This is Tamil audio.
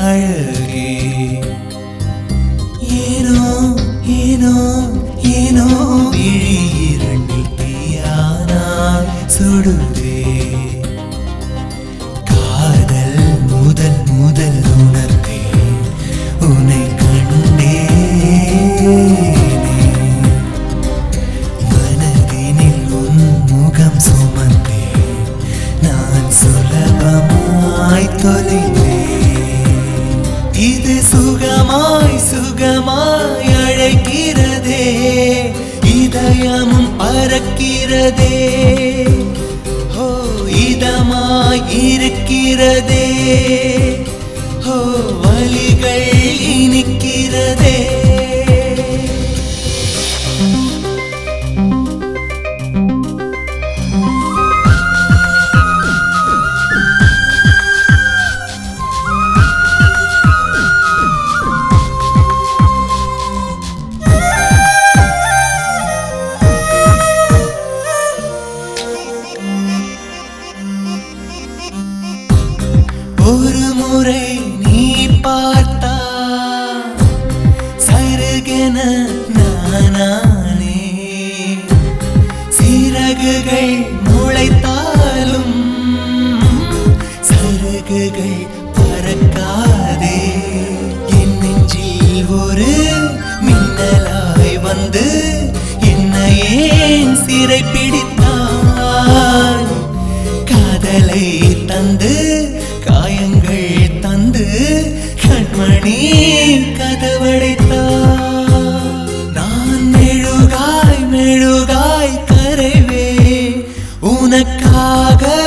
அழகே ஏனோ ஏனோ ஏனோ விழி இரண்டில் தீயானாய் சுடுதே காதல் முதல் முதல் உணர்ந்தேன் உன்னை கண்டேனே மனதினில் உன் முகம் சுமந்தேன் நான் சுலபமாய் தொலைந்தேன் இது சுகமாய் சுகமாய் அழைக்கிறதே இதயமும் பறக்கிறதே ஹோ இதமாய் இருக்கிறதே ஹோ வலிகள் இனிக்கிறதே ஒரு முறை நீ பார்த்தா சருகென நானே சிறகுகள் முளைத்தாலும் சருகுகள் பறக்காதே என் நெஞ்சில் ஒரு மின்னலாய் வந்து என்னை ஏன் சிறை பிடித்தாய் காதலை தந்து காயங்கள் தந்து கண்மணி கதவடைத்தார் நான் மெழுகாய் மெழுகாய் கரைவே உனக்காக